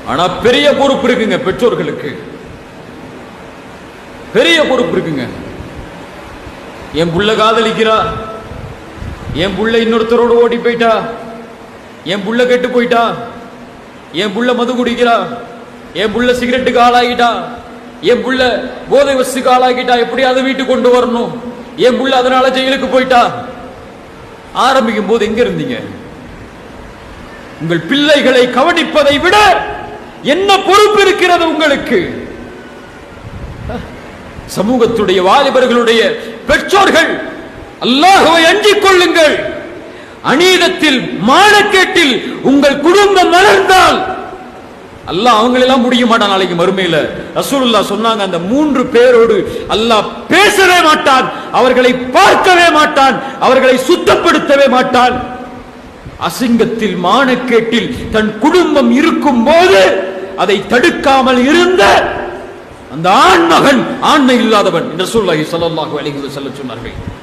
ஆனா பெரிய பொறுப்பு இருக்குங்க பெற்றோர்களுக்கு பெரிய பொறுப்பு இருக்குங்க என் புள்ள காதலிக்கிறா என் புள்ள இன்னொருத்தரோடு ஓடி போயிட்டா என் புள்ள கெட்டு போயிட்டா என் புள்ள மது குடிக்கிறா என் புள்ள சிகரெட்டுக்கு ஆளாகிட்டா என் புள்ள போதை வசுக்கு ஆளாகிட்டா எப்படியாவது வீட்டுக்கு கொண்டு வரணும் என் புள்ள அதனால ஜெயிலுக்கு போயிட்டா ஆரம்பிக்கும் போது எங்க இருந்தீங்க உங்கள் பிள்ளைகளை கவனிப்பதை விட என்ன பொறுப்பு இருக்கிறது உங்களுக்கு சமூகத்துடைய வாலிபர்களுடைய பெற்றோர்கள் அல்லாஹுவை அஞ்சிக் கொள்ளுங்கள் அநீதத்தில் மானக்கேட்டில் உங்கள் குடும்பம் மலர்ந்தால் அல்லாஹ் அவங்களெல்லாம் முடிய மாட்டான் நாளைக்கு மறுமையில ரசூலுல்லா சொன்னாங்க அந்த மூன்று பேரோடு அல்லாஹ் பேசவே மாட்டான் அவர்களை பார்க்கவே மாட்டான் அவர்களை சுத்தப்படுத்தவே மாட்டான் அசிங்கத்தில் மானக்கேட்டில் தன் குடும்பம் இருக்கும் போது அதை தடுக்காமல் இருந்த அந்த ஆண்மகன் ஆண்மை இல்லாதவன் என்று சொல்லி ஸல்லல்லாஹு அலைஹி வஸல்லம் சொன்னார்கள்